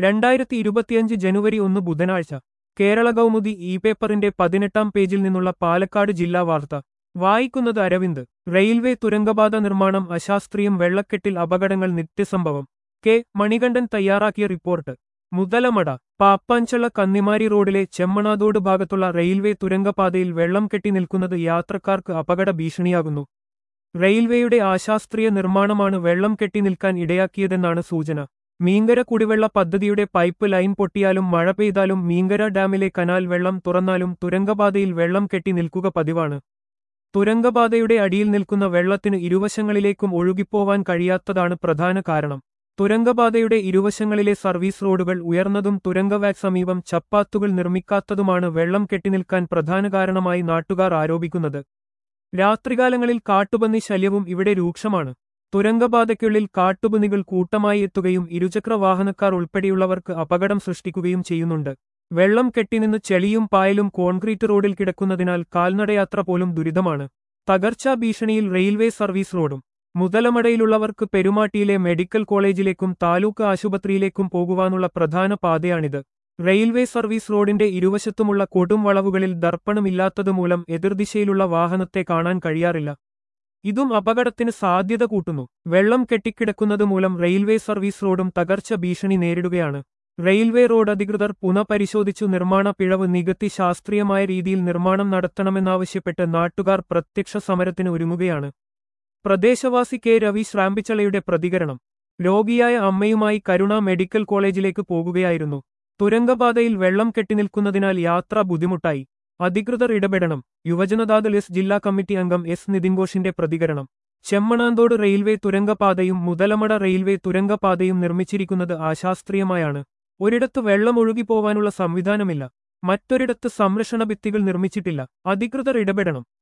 രണ്ടായിരത്തി ഇരുപത്തിയഞ്ച് ജനുവരി ഒന്ന് ബുധനാഴ്ച കേരള കൗമുദി ഇ പേപ്പറിന്റെ പതിനെട്ടാം പേജിൽ നിന്നുള്ള പാലക്കാട് ജില്ലാ വാർത്ത വായിക്കുന്നത് അരവിന്ദ് റെയിൽവേ തുരങ്കപാത നിർമ്മാണം അശാസ്ത്രീയം വെള്ളക്കെട്ടിൽ അപകടങ്ങൾ നിത്യസംഭവം കെ മണികണ്ഠൻ തയ്യാറാക്കിയ റിപ്പോർട്ട് മുതലമട പാപ്പാഞ്ചള കന്നിമാരി റോഡിലെ ചെമ്മണാതോട് ഭാഗത്തുള്ള റെയിൽവേ തുരങ്കപാതയിൽ വെള്ളം കെട്ടി നിൽക്കുന്നത് യാത്രക്കാർക്ക് അപകട ഭീഷണിയാകുന്നു റെയിൽവേയുടെ അശാസ്ത്രീയ നിർമ്മാണമാണ് വെള്ളം കെട്ടി നിൽക്കാൻ ഇടയാക്കിയതെന്നാണ് സൂചന മീങ്കര കുടിവെള്ള പദ്ധതിയുടെ പൈപ്പ് ലൈൻ പൊട്ടിയാലും മഴ പെയ്താലും മീങ്കര ഡാമിലെ കനാൽ വെള്ളം തുറന്നാലും തുരങ്കപാതയിൽ വെള്ളം കെട്ടി നിൽക്കുക പതിവാണ് തുരങ്കപാതയുടെ അടിയിൽ നിൽക്കുന്ന വെള്ളത്തിന് ഇരുവശങ്ങളിലേക്കും ഒഴുകിപ്പോവാൻ കഴിയാത്തതാണ് പ്രധാന കാരണം തുരങ്കപാതയുടെ ഇരുവശങ്ങളിലെ സർവീസ് റോഡുകൾ ഉയർന്നതും തുരങ്കവാക് സമീപം ചപ്പാത്തുകൾ നിർമ്മിക്കാത്തതുമാണ് വെള്ളം കെട്ടിനിൽക്കാൻ പ്രധാന കാരണമായി നാട്ടുകാർ ആരോപിക്കുന്നത് രാത്രികാലങ്ങളിൽ കാട്ടുപന്നി ശല്യവും ഇവിടെ രൂക്ഷമാണ് തുരങ്കപാതയ്ക്കുള്ളിൽ കാട്ടുപന്നികൾ കൂട്ടമായി എത്തുകയും ഇരുചക്ര വാഹനക്കാർ ഉൾപ്പെടെയുള്ളവർക്ക് അപകടം സൃഷ്ടിക്കുകയും ചെയ്യുന്നുണ്ട് വെള്ളം കെട്ടിനിന്ന് ചെളിയും പായലും കോൺക്രീറ്റ് റോഡിൽ കിടക്കുന്നതിനാൽ കാൽനടയാത്ര പോലും ദുരിതമാണ് തകർച്ചാ ഭീഷണിയിൽ റെയിൽവേ സർവീസ് റോഡും മുതലമടയിലുള്ളവർക്ക് പെരുമാട്ടിയിലെ മെഡിക്കൽ കോളേജിലേക്കും താലൂക്ക് ആശുപത്രിയിലേക്കും പോകുവാനുള്ള പ്രധാന പാതയാണിത് റെയിൽവേ സർവീസ് റോഡിന്റെ ഇരുവശത്തുമുള്ള കൊടും വളവുകളിൽ ദർപ്പണമില്ലാത്തതുമൂലം എതിർദിശയിലുള്ള വാഹനത്തെ കാണാൻ കഴിയാറില്ല ഇതും അപകടത്തിന് സാധ്യത കൂട്ടുന്നു വെള്ളം കെട്ടിക്കിടക്കുന്നത് മൂലം റെയിൽവേ സർവീസ് റോഡും തകർച്ച ഭീഷണി നേരിടുകയാണ് റെയിൽവേ റോഡ് അധികൃതർ പുനഃപരിശോധിച്ചു നിർമ്മാണ പിഴവ് നികത്തി ശാസ്ത്രീയമായ രീതിയിൽ നിർമ്മാണം നടത്തണമെന്നാവശ്യപ്പെട്ട് നാട്ടുകാർ പ്രത്യക്ഷ സമരത്തിന് ഒരുങ്ങുകയാണ് പ്രദേശവാസി കെ രവി ശ്രാമ്പിച്ചളയുടെ പ്രതികരണം രോഗിയായ അമ്മയുമായി കരുണ മെഡിക്കൽ കോളേജിലേക്ക് പോകുകയായിരുന്നു തുരങ്കപാതയിൽ വെള്ളം കെട്ടിനിൽക്കുന്നതിനാൽ യാത്ര ബുദ്ധിമുട്ടായി അധികൃതർ ഇടപെടണം യുവജനതാദൾ എസ് ജില്ലാ കമ്മിറ്റി അംഗം എസ് നിതിൻഘോഷിന്റെ പ്രതികരണം ചെമ്മണാന്തോട് റെയിൽവേ തുരങ്കപാതയും മുതലമട റെയിൽവേ തുരങ്കപാതയും നിർമ്മിച്ചിരിക്കുന്നത് അശാസ്ത്രീയമായാണ് ഒരിടത്ത് വെള്ളം ഒഴുകിപ്പോവാനുള്ള സംവിധാനമില്ല മറ്റൊരിടത്ത് സംരക്ഷണ ഭിത്തികൾ നിർമ്മിച്ചിട്ടില്ല അധികൃതർ ഇടപെടണം